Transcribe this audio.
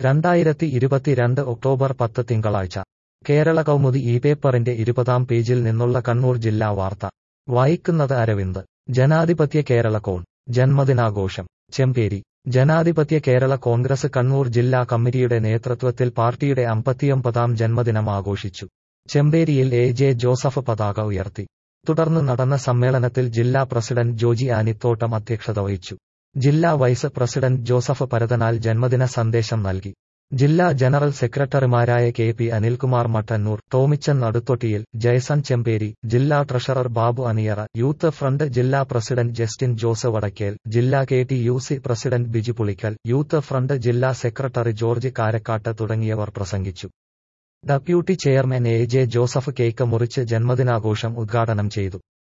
രണ്ടായിരത്തി ഇരുപത്തിരണ്ട് ഒക്ടോബർ പത്ത് തിങ്കളാഴ്ച കേരള കൗമുദി ഈ പേപ്പറിന്റെ ഇരുപതാം പേജിൽ നിന്നുള്ള കണ്ണൂർ ജില്ലാ വാർത്ത വായിക്കുന്നത് അരവിന്ദ് ജനാധിപത്യ കേരള കോൺ ജന്മദിനാഘോഷം ചെമ്പേരി ജനാധിപത്യ കേരള കോൺഗ്രസ് കണ്ണൂർ ജില്ലാ കമ്മിറ്റിയുടെ നേതൃത്വത്തിൽ പാർട്ടിയുടെ അമ്പത്തിയൊമ്പതാം ജന്മദിനം ആഘോഷിച്ചു ചെമ്പേരിയിൽ എ ജെ ജോസഫ് പതാക ഉയർത്തി തുടർന്ന് നടന്ന സമ്മേളനത്തിൽ ജില്ലാ പ്രസിഡന്റ് ജോജി ആനിത്തോട്ടം അധ്യക്ഷത വഹിച്ചു ജില്ലാ വൈസ് പ്രസിഡന്റ് ജോസഫ് പരതനാൽ ജന്മദിന സന്ദേശം നൽകി ജില്ലാ ജനറൽ സെക്രട്ടറിമാരായ കെ പി അനിൽകുമാർ മട്ടന്നൂർ ടോമിച്ചൻ നടുത്തൊട്ടിയിൽ ജയസൺ ചെമ്പേരി ജില്ലാ treasurer Babu Aniyara youth front ജില്ലാ പ്രസിഡന്റ് ജസ്റ്റിൻ ജോസ് വടക്കേൽ ജില്ലാ K T U C president Biju Pulickal youth front ജില്ലാ സെക്രട്ടറി ജോർജ് കാരക്കാട്ട് തുടങ്ങിയവർ പ്രസംഗിച്ചു deputy chairman A J Joseph cake മുറിച്ച് ജന്മദിനാഘോഷം ഉദ്ഘാടനം ചെയ്തു